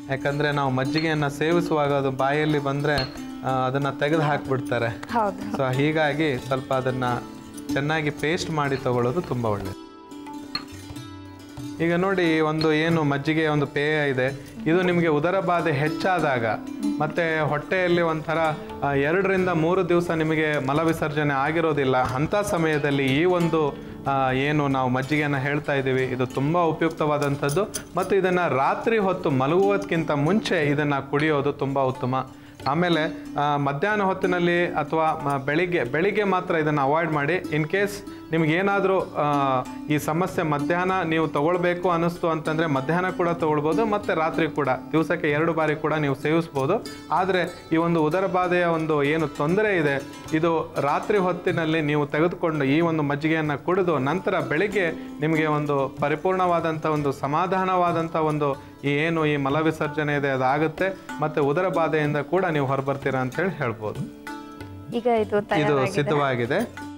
ಯಾಕಂದರೆ ನಾವು ಮಜ್ಜಿಗೆಯನ್ನು ಸೇವಿಸುವಾಗ ಅದು ಬಾಯಲ್ಲಿ ಬಂದರೆ ಅದನ್ನು ತೆಗೆದು ಹಾಕಿಬಿಡ್ತಾರೆ ಹೌದು ಸೊ ಹೀಗಾಗಿ ಸ್ವಲ್ಪ ಅದನ್ನು ಚೆನ್ನಾಗಿ ಪೇಸ್ಟ್ ಮಾಡಿ ತಗೊಳ್ಳೋದು ತುಂಬ ಒಳ್ಳೆಯದು ಈಗ ನೋಡಿ ಒಂದು ಏನು ಮಜ್ಜಿಗೆ ಒಂದು ಪೇಯ ಇದೆ ಇದು ನಿಮಗೆ ಉದರ ಬಾಧೆ ಹೆಚ್ಚಾದಾಗ ಮತ್ತೆ ಹೊಟ್ಟೆಯಲ್ಲಿ ಒಂಥರ ಆ, ಎರಡರಿಂದ ಮೂರು ದಿವಸ ನಿಮಗೆ ಮಲವಿಸರ್ಜನೆ ಆಗಿರೋದಿಲ್ಲ ಅಂಥ ಸಮಯದಲ್ಲಿ ಈ ಒಂದು ಆ, ಏನು ನಾವು ಮಜ್ಜಿಗೆಯನ್ನು ಹೇಳ್ತಾ ಇದ್ದೀವಿ ಇದು ತುಂಬ ಉಪಯುಕ್ತವಾದಂಥದ್ದು ಮತ್ತು ಇದನ್ನು ರಾತ್ರಿ ಹೊತ್ತು ಮಲಗುವುದಕ್ಕಿಂತ ಮುಂಚೆ ಇದನ್ನು ಕುಡಿಯೋದು ತುಂಬ ಉತ್ತಮ ಆಮೇಲೆ ಆ, ಮಧ್ಯಾಹ್ನ ಹೊತ್ತಿನಲ್ಲಿ ಅಥವಾ ಮ- ಬೆಳಿಗ್ಗೆ ಬೆಳಿಗ್ಗೆ ಮಾತ್ರ ಇದನ್ನು ಅವಾಯ್ಡ್ ಮಾಡಿ ಇನ್ ಕೇಸ್ ನಿಮ್ಗೇನಾದರೂ ಈ ಸಮಸ್ಯೆ ಮಧ್ಯಾಹ್ನ ನೀವು ತಗೊಳ್ಬೇಕು ಅನ್ನಿಸ್ತು ಅಂತಂದರೆ ಮಧ್ಯಾಹ್ನ ಕೂಡ ತಗೊಳ್ಬೋದು ಮತ್ತು ರಾತ್ರಿ ಕೂಡ ದಿವಸಕ್ಕೆ ಎರಡು ಬಾರಿ ಕೂಡ ನೀವು ಸೇವಿಸ್ಬೋದು ಆದರೆ ಈ ಒಂದು ಉದರ ಬಾಧೆಯ ಒಂದು ಏನು ತೊಂದರೆ ಇದೆ ಇದು ರಾತ್ರಿ ಹೊತ್ತಿನಲ್ಲಿ ನೀವು ತೆಗೆದುಕೊಂಡು ಈ ಒಂದು ಮಜ್ಜಿಗೆಯನ್ನು ಕುಡಿದು ನಂತರ ಬೆಳಿಗ್ಗೆ ನಿಮಗೆ ಒಂದು ಪರಿಪೂರ್ಣವಾದಂಥ ಒಂದು ಸಮಾಧಾನವಾದಂಥ ಒಂದು ಈ ಏನು ಈ ಮಲವಿಸರ್ಜನೆ ಇದೆ ಅದಾಗುತ್ತೆ ಮತ್ತು ಉದರ ಬಾಧೆಯಿಂದ ಕೂಡ ನೀವು ಹೊರಬರ್ತೀರಾ ಅಂತೇಳಿ ಹೇಳ್ಬೋದು ಈಗ ಇದು ಇದು ತಯಾರಾಗಿದೆ ಸಿದ್ಧವಾಗಿದೆ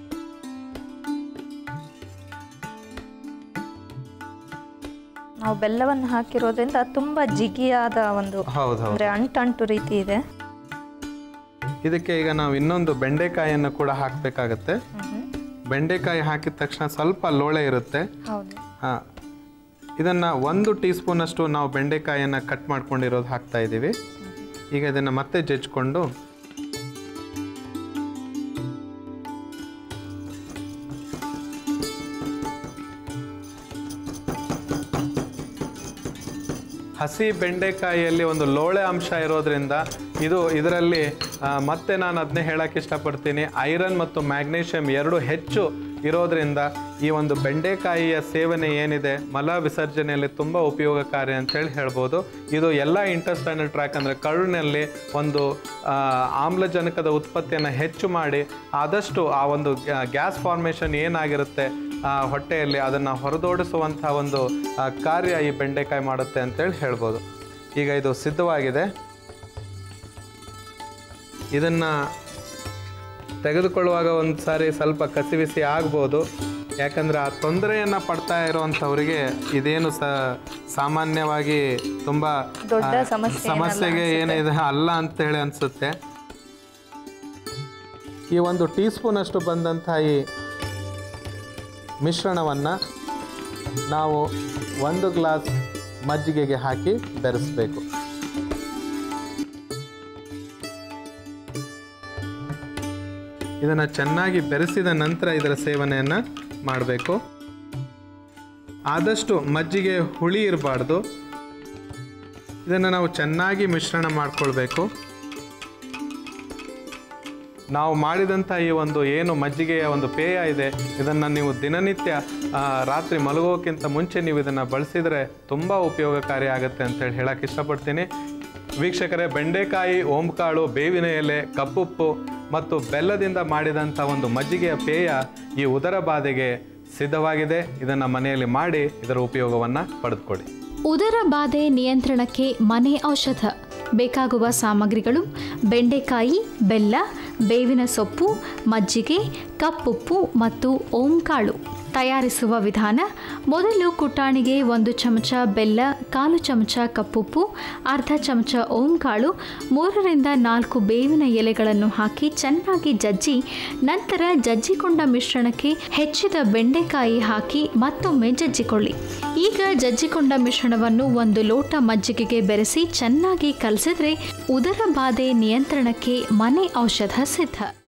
ನಾವು ಬೆಲ್ಲವನ್ನು ಹಾಕಿರೋದ್ರಿಂದ ತುಂಬಾ ಜಿಗಿಯಾದ ಒಂದು ಹೌದು ಹೌದು ಅಂದ್ರೆ ಅಂಟಂಟು ರೀತಿ ಇದೆ ಇದಕ್ಕೆ ಈಗ ನಾವು ಇನ್ನೊಂದು ಬೆಂಡೆಕಾಯಿಯನ್ನು ಕೂಡ ಹಾಕಬೇಕಾಗತ್ತೆ ಮ್ಹೂ. ಬೆಂಡೆಕಾಯಿ ಹಾಕಿದ ತಕ್ಷಣ ಸ್ವಲ್ಪ ಲೋಳೆ ಇರುತ್ತೆ ಹೌದು ಹಾಂ ಇದನ್ನು ಒಂದು ಟೀ ಸ್ಪೂನಷ್ಟು ನಾವು ಬೆಂಡೆಕಾಯಿಯನ್ನು ಕಟ್ ಮಾಡ್ಕೊಂಡಿರೋದು ಹಾಕ್ತಾ ಇದ್ದೀವಿ ಈಗ ಇದನ್ನು ಮತ್ತೆ ಜಜ್ಕೊಂಡು ಹಸಿ ಬೆಂಡೆಕಾಯಿಯಲ್ಲಿ ಒಂದು ಲೋಳೆ ಅಂಶ ಇರೋದ್ರಿಂದ ಇದು ಇದರಲ್ಲಿ ಆ, ಮತ್ತೆ ನಾನು ಅದನ್ನೇ ಹೇಳಕ್ಕೆ ಇಷ್ಟಪಡ್ತೀನಿ ಐರನ್ ಮತ್ತು ಮ್ಯಾಗ್ನೀಷಿಯಂ ಎರಡು ಹೆಚ್ಚು ಇರೋದ್ರಿಂದ ಈ ಒಂದು ಬೆಂಡೆಕಾಯಿಯ ಸೇವನೆ ಏನಿದೆ ಮಲ ವಿಸರ್ಜನೆಯಲ್ಲಿ ತುಂಬ ಉಪಯೋಗಕಾರಿ ಅಂತೇಳಿ ಹೇಳ್ಬೋದು ಇದು ಎಲ್ಲ ಇಂಟೆಸ್ಟೈನಲ್ ಟ್ರ್ಯಾಕ್ ಅಂದರೆ ಕರುಳಿನಲ್ಲಿ ಒಂದು ಆ, ಆಮ್ಲಜನಕದ ಉತ್ಪತ್ತಿಯನ್ನು ಹೆಚ್ಚು ಮಾಡಿ ಆದಷ್ಟು ಆ ಒಂದು ಗ್ಯಾಸ್ ಫಾರ್ಮೇಷನ್ ಏನಾಗಿರುತ್ತೆ ಆ, ಹೊಟ್ಟೆಯಲ್ಲಿ ಅದನ್ನು ಹೊರದೋಡಿಸುವಂಥ ಒಂದು ಆ, ಕಾರ್ಯ ಈ ಬೆಂಡೆಕಾಯಿ ಮಾಡುತ್ತೆ ಅಂತೇಳಿ ಹೇಳ್ಬೋದು ಈಗ ಇದು ಸಿದ್ಧವಾಗಿದೆ ಇದನ್ನು ತೆಗೆದುಕೊಳ್ಳುವಾಗ ಒಂದು ಸಾರಿ ಸ್ವಲ್ಪ ಕಸಿವಿಸಿ ಆಗ್ಬೋದು ಯಾಕಂದರೆ ಆ ತೊಂದರೆಯನ್ನು ಪಡ್ತಾ ಇರೋವಂಥವ್ರಿಗೆ ಇದೇನು ಸ ಸಾಮಾನ್ಯವಾಗಿ ತುಂಬ ದೊಡ್ಡ ಆ, ಸಮಸ್ಯೆ ಏನಲ್ಲ ಸಮಸ್ಯೆಗೆ ಏನಿದೆ ಅಲ್ಲ ಅಂತೇಳಿ ಅನಿಸುತ್ತೆ ಈ ಒಂದು ಟೀ ಸ್ಪೂನಷ್ಟು ಬಂದಂಥ ಈ ಮಿಶ್ರಣವನ್ನು ನಾವು ಒಂದು ಗ್ಲಾಸ್ ಮಜ್ಜಿಗೆಗೆ ಹಾಕಿ ಬೆರೆಸಬೇಕು ಇದನ್ನು ಚೆನ್ನಾಗಿ ಬೆರೆಸಿದ ನಂತರ ಇದರ ಸೇವನೆಯನ್ನು ಮಾಡಬೇಕು ಆದಷ್ಟು ಮಜ್ಜಿಗೆ ಹುಳಿ ಇರಬಾರ್ದು ಇದನ್ನು ನಾವು ಚೆನ್ನಾಗಿ ಮಿಶ್ರಣ ಮಾಡಿಕೊಳ್ಬೇಕು ನಾವು ಮಾಡಿದಂಥ ಈ ಒಂದು ಏನು ಮಜ್ಜಿಗೆಯ ಒಂದು ಪೇಯ ಇದೆ ಇದನ್ನು ನೀವು ದಿನನಿತ್ಯ ಆ, ರಾತ್ರಿ ಮಲಗೋಕ್ಕಿಂತ ಮುಂಚೆ ನೀವು ಇದನ್ನು ಬಳಸಿದರೆ ತುಂಬ ಉಪಯೋಗಕಾರಿ ಆಗುತ್ತೆ ಅಂತೇಳಿ ಹೇಳಕ್ಕೆ ಇಷ್ಟಪಡ್ತೀನಿ ವೀಕ್ಷಕರೇ ಬೆಂಡೆಕಾಯಿ ಓಂಕಾಳು ಬೇವಿನ ಎಲೆ ಕಪ್ಪುಪ್ಪು ಮತ್ತು ಬೆಲ್ಲದಿಂದ ಮಾಡಿದಂಥ ಒಂದು ಮಜ್ಜಿಗೆಯ ಪೇಯ ಈ ಉದರ ಬಾಧೆಗೆ ಸಿದ್ಧವಾಗಿದೆ ಇದನ್ನು ಮನೆಯಲ್ಲಿ ಮಾಡಿ ಇದರ ಉಪಯೋಗವನ್ನು ಪಡೆದುಕೊಳ್ಳಿ ಉದರ ಬಾಧೆ ನಿಯಂತ್ರಣಕ್ಕೆ ಮನೆ ಔಷಧ ಬೇಕಾಗುವ ಸಾಮಗ್ರಿಗಳು ಬೆಂಡೆಕಾಯಿ ಬೆಲ್ಲ ಬೇವಿನ ಸೊಪ್ಪು ಮಜ್ಜಿಗೆ ಕಪ್ಪುಪ್ಪು ಮತ್ತು ಓಂಕಾಳು ತಯಾರಿಸುವ ವಿಧಾನ ಮೊದಲು ಕುಟಾಣಿಗೆ ಒಂದು ಚಮಚ ಬೆಲ್ಲ ಕಾಲು ಚಮಚ ಕಪ್ಪುಪ್ಪು ಅರ್ಧ ಚಮಚ ಓಂಕಾಳು ಮೂರರಿಂದ ನಾಲ್ಕು ಬೇವಿನ ಎಲೆಗಳನ್ನು ಹಾಕಿ ಚೆನ್ನಾಗಿ ಜಜ್ಜಿ ನಂತರ ಜಜ್ಜಿಕೊಂಡ ಮಿಶ್ರಣಕ್ಕೆ ಹೆಚ್ಚಿದ ಬೆಂಡೆಕಾಯಿ ಹಾಕಿ ಮತ್ತೊಮ್ಮೆ ಜಜ್ಜಿಕೊಳ್ಳಿ ಈಗ ಜಜ್ಜಿಕೊಂಡ ಮಿಶ್ರಣವನ್ನು ಒಂದು ಲೋಟ ಮಜ್ಜಿಗೆಗೆ ಬೆರೆಸಿ ಚೆನ್ನಾಗಿ ಕಲಸಿದ್ರೆ ಉದರ ಬಾಧೆ ನಿಯಂತ್ರಣಕ್ಕೆ ಮನೆ ಔಷಧ ಸಿದ್ಧ